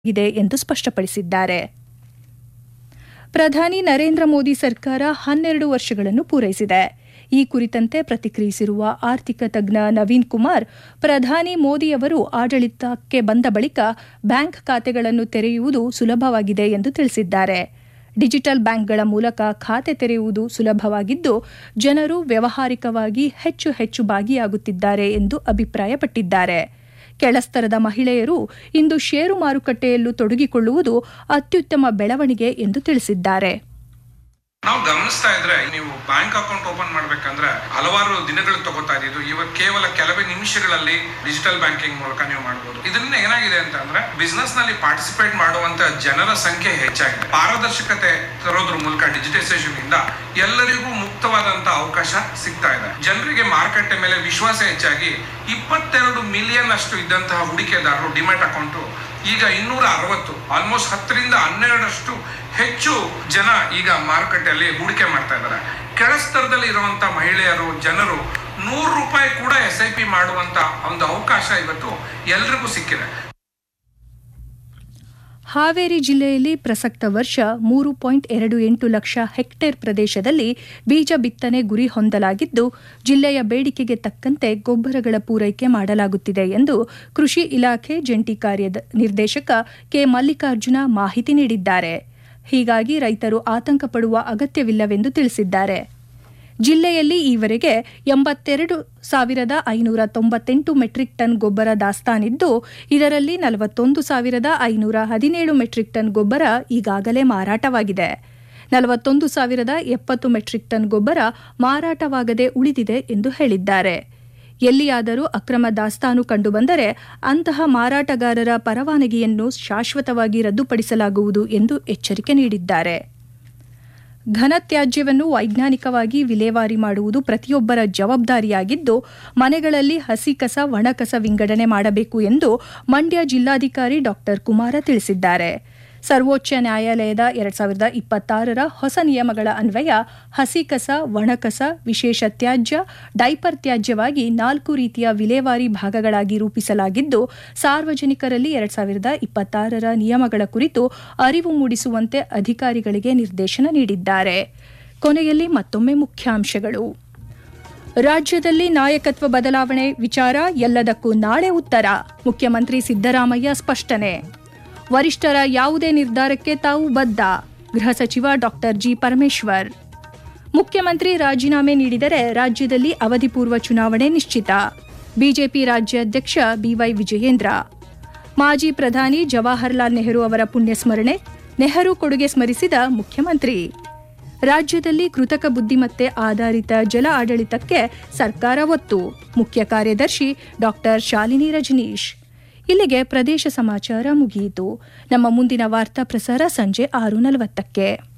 ಇದೆ ಎಂದು ಸ್ಪಷ್ಟಪಡಿಸಿದ್ದಾರೆ ಪ್ರಧಾನಿ ನರೇಂದ್ರ ಮೋದಿ ಸರ್ಕಾರ ಹನ್ನೆರಡು ವರ್ಷಗಳನ್ನು ಪೂರೈಸಿದೆ ಈ ಕುರಿತಂತೆ ಪ್ರತಿಕ್ರಿಯಿಸಿರುವ ಆರ್ಥಿಕ ತಜ್ಞ ನವೀನ್ ಕುಮಾರ್ ಪ್ರಧಾನಿ ಮೋದಿಯವರು ಆಡಳಿತಕ್ಕೆ ಬಂದ ಬಳಿಕ ಬ್ಯಾಂಕ್ ಖಾತೆಗಳನ್ನು ತೆರೆಯುವುದು ಸುಲಭವಾಗಿದೆ ಎಂದು ತಿಳಿಸಿದ್ದಾರೆ ಡಿಜಿಟಲ್ ಬ್ಯಾಂಕ್ಗಳ ಮೂಲಕ ಖಾತೆ ತೆರೆಯುವುದು ಸುಲಭವಾಗಿದ್ದು ಜನರು ವ್ಯವಹಾರಿಕವಾಗಿ ಹೆಚ್ಚು ಹೆಚ್ಚು ಭಾಗಿಯಾಗುತ್ತಿದ್ದಾರೆ ಎಂದು ಅಭಿಪ್ರಾಯಪಟ್ಟಿದ್ದಾರೆ ಕೆಳಸ್ತರದ ಮಹಿಳೆಯರು ಇಂದು ಷೇರು ಮಾರುಕಟ್ಟೆಯಲ್ಲೂ ತೊಡಗಿಕೊಳ್ಳುವುದು ಅತ್ಯುತ್ತಮ ಬೆಳವಣಿಗೆ ಎಂದು ತಿಳಿಸಿದ್ದಾರೆ ನಾವು ಗಮನಿಸ್ತಾ ಇದ್ರೆ ನೀವು ಬ್ಯಾಂಕ್ ಅಕೌಂಟ್ ಓಪನ್ ಮಾಡ್ಬೇಕಂದ್ರೆ ಹಲವಾರು ದಿನಗಳು ತಗೋತಾ ಇದ್ದು ಇವಾಗ ಕೇವಲ ಕೆಲವೇ ನಿಮಿಷಗಳಲ್ಲಿ ಡಿಜಿಟಲ್ ಬ್ಯಾಂಕಿಂಗ್ ಮೂಲಕ ನೀವು ಮಾಡಬಹುದು ಇದರಿಂದ ಏನಾಗಿದೆ ಅಂತಂದ್ರೆ ಬಿಸ್ನೆಸ್ ನಲ್ಲಿ ಪಾರ್ಟಿಸಿಪೇಟ್ ಮಾಡುವಂತ ಜನರ ಸಂಖ್ಯೆ ಹೆಚ್ಚಾಗಿದೆ ಪಾರದರ್ಶಕತೆ ತರೋದ್ರ ಮೂಲಕ ಡಿಜಿಟೈಸೇಷನ್ ಇಂದ ಎಲ್ಲರಿಗೂ ಮುಕ್ತವಾದಂತ ಅವಕಾಶ ಸಿಗ್ತಾ ಇದೆ ಜನರಿಗೆ ಮಾರುಕಟ್ಟೆ ಮೇಲೆ ವಿಶ್ವಾಸ ಹೆಚ್ಚಾಗಿ ಇಪ್ಪತ್ತೆರಡು ಮಿಲಿಯನ್ ಅಷ್ಟು ಇದ್ದಂತಹ ಹೂಡಿಕೆದಾರರು ಡಿಮ್ಯಾಟ್ ಅಕೌಂಟ್ ಈಗ ಇನ್ನೂರ ಅರವತ್ತು ಆಲ್ಮೋಸ್ಟ್ ಹತ್ತರಿಂದ ಹನ್ನೆರಡರಷ್ಟು ಹೆಚ್ಚು ಜನ ಈಗ ಮಾರುಕಟ್ಟೆಯಲ್ಲಿ ಹೂಡಿಕೆ ಮಾಡ್ತಾ ಇದ್ದಾರೆ ಕೆಳಸ್ತರದಲ್ಲಿ ಇರುವಂತ ಮಹಿಳೆಯರು ಜನರು ನೂರು ರೂಪಾಯಿ ಕೂಡ ಎಸ್ ಐ ಪಿ ಮಾಡುವಂತ ಒಂದು ಅವಕಾಶ ಇವತ್ತು ಎಲ್ರಿಗೂ ಸಿಕ್ಕಿದೆ ಹಾವೇರಿ ಜಿಲ್ಲೆಯಲ್ಲಿ ಪ್ರಸಕ್ತ ವರ್ಷ ಮೂರು ಪಾಯಿಂಟ್ ಎರಡು ಎಂಟು ಲಕ್ಷ ಹೆಕ್ಟೇರ್ ಪ್ರದೇಶದಲ್ಲಿ ಬೀಜ ಬಿತ್ತನೆ ಗುರಿ ಹೊಂದಲಾಗಿದ್ದು ಜಿಲ್ಲೆಯ ಬೇಡಿಕೆಗೆ ತಕ್ಕಂತೆ ಗೊಬ್ಬರಗಳ ಪೂರೈಕೆ ಮಾಡಲಾಗುತ್ತಿದೆ ಎಂದು ಕೃಷಿ ಇಲಾಖೆ ಜಂಟಿ ಕಾರ್ಯ ನಿರ್ದೇಶಕ ಕೆ ಮಲ್ಲಿಕಾರ್ಜುನ ಮಾಹಿತಿ ನೀಡಿದ್ದಾರೆ ಹೀಗಾಗಿ ರೈತರು ಆತಂಕ ಪಡುವ ಅಗತ್ಯವಿಲ್ಲವೆಂದು ತಿಳಿಸಿದ್ದಾರೆ ಜಿಲ್ಲೆಯಲ್ಲಿ ಈವರೆಗೆ ಎಂಬತ್ತೆರಡು ಸಾವಿರದ ಐನೂರ ತೊಂಬತ್ತೆಂಟು ಮೆಟ್ರಿಕ್ ಟನ್ ಗೊಬ್ಬರ ದಾಸ್ತಾನಿದ್ದು ಇದರಲ್ಲಿ ನಲವತ್ತೊಂದು ಸಾವಿರದ ಐನೂರ ಹದಿನೇಳು ಮೆಟ್ರಿಕ್ ಟನ್ ಗೊಬ್ಬರ ಈಗಾಗಲೇ ಮಾರಾಟವಾಗಿದೆ ನಲವತ್ತೊಂದು ಸಾವಿರದ ಎಪ್ಪತ್ತು ಮೆಟ್ರಿಕ್ ಟನ್ ಗೊಬ್ಬರ ಮಾರಾಟವಾಗದೆ ಉಳಿದಿದೆ ಎಂದು ಹೇಳಿದ್ದಾರೆ ಎಲ್ಲಿಯಾದರೂ ಅಕ್ರಮ ದಾಸ್ತಾನು ಕಂಡುಬಂದರೆ ಅಂತಹ ಮಾರಾಟಗಾರರ ಪರವಾನಗಿಯನ್ನು ಶಾಶ್ವತವಾಗಿ ರದ್ದುಪಡಿಸಲಾಗುವುದು ಎಂದು ಎಚ್ಚರಿಕೆ ನೀಡಿದ್ದಾರೆ ಘನತ್ಯಾಜ್ಯವನ್ನು ವೈಜ್ಞಾನಿಕವಾಗಿ ವಿಲೇವಾರಿ ಮಾಡುವುದು ಪ್ರತಿಯೊಬ್ಬರ ಜವಾಬ್ದಾರಿಯಾಗಿದ್ದು ಮನೆಗಳಲ್ಲಿ ಹಸಿ ಕಸ ಒಣಕಸ ವಿಂಗಡಣೆ ಮಾಡಬೇಕು ಎಂದು ಮಂಡ್ಯ ಜಿಲ್ಲಾಧಿಕಾರಿ ಡಾ ಕುಮಾರ ತಿಳಿಸಿದ್ದಾರೆ ಸರ್ವೋಚ್ಚ ನ್ಯಾಯಾಲಯದ ಎರಡ್ ಸಾವಿರದ ಇಪ್ಪತ್ತಾರರ ಹೊಸ ನಿಯಮಗಳ ಅನ್ವಯ ಹಸಿ ಕಸ ಒಣಕಸ ವಿಶೇಷ ತ್ಯಾಜ್ಯ ಡೈಪರ್ ತ್ಯಾಜ್ಯವಾಗಿ ನಾಲ್ಕು ರೀತಿಯ ವಿಲೇವಾರಿ ಭಾಗಗಳಾಗಿ ರೂಪಿಸಲಾಗಿದ್ದು ಸಾರ್ವಜನಿಕರಲ್ಲಿ ಎರಡ್ ಸಾವಿರದ ಇಪ್ಪತ್ತಾರರ ನಿಯಮಗಳ ಕುರಿತು ಅರಿವು ಮೂಡಿಸುವಂತೆ ಅಧಿಕಾರಿಗಳಿಗೆ ನಿರ್ದೇಶನ ನೀಡಿದ್ದಾರೆ ಕೊನೆಯಲ್ಲಿ ಮತ್ತೊಮ್ಮೆ ಮುಖ್ಯಾಂಶಗಳು ರಾಜ್ಯದಲ್ಲಿ ನಾಯಕತ್ವ ಬದಲಾವಣೆ ವಿಚಾರ ಎಲ್ಲದಕ್ಕೂ ನಾಳೆ ಉತ್ತರ ಮುಖ್ಯಮಂತ್ರಿ ಸಿದ್ದರಾಮಯ್ಯ ಸ್ಪಷ್ಟನೆ ವರಿಷ್ಠರ ಯಾವುದೇ ನಿರ್ಧಾರಕ್ಕೆ ತಾವು ಬದ್ಧ ಗೃಹ ಸಚಿವ ಡಾಕ್ಟರ್ ಜಿ ಪರಮೇಶ್ವರ್ ಮುಖ್ಯಮಂತ್ರಿ ರಾಜೀನಾಮೆ ನೀಡಿದರೆ ರಾಜ್ಯದಲ್ಲಿ ಅವಧಿಪೂರ್ವ ಚುನಾವಣೆ ನಿಶ್ಚಿತ ಬಿಜೆಪಿ ರಾಜ್ಯಾಧ್ಯಕ್ಷ ಬಿವೈ ವಿಜಯೇಂದ್ರ ಮಾಜಿ ಪ್ರಧಾನಿ ಜವಾಹರ್ಲಾಲ್ ನೆಹರು ಅವರ ಪುಣ್ಯಸ್ಮರಣೆ ನೆಹರು ಕೊಡುಗೆ ಸ್ಮರಿಸಿದ ಮುಖ್ಯಮಂತ್ರಿ ರಾಜ್ಯದಲ್ಲಿ ಕೃತಕ ಬುದ್ದಿಮತ್ತೆ ಆಧಾರಿತ ಜಲ ಆಡಳಿತಕ್ಕೆ ಸರ್ಕಾರ ಒತ್ತು ಮುಖ್ಯ ಕಾರ್ಯದರ್ಶಿ ಡಾಕ್ಟರ್ ಶಾಲಿನಿ ರಜನೀಶ್ ಇಲ್ಲಿಗೆ ಪ್ರದೇಶ ಸಮಾಚಾರ ಮುಗಿಯಿತು ನಮ್ಮ ಮುಂದಿನ ವಾರ್ತಾ ಪ್ರಸಾರ ಸಂಜೆ ಆರು ನಲವತ್ತಕ್ಕೆ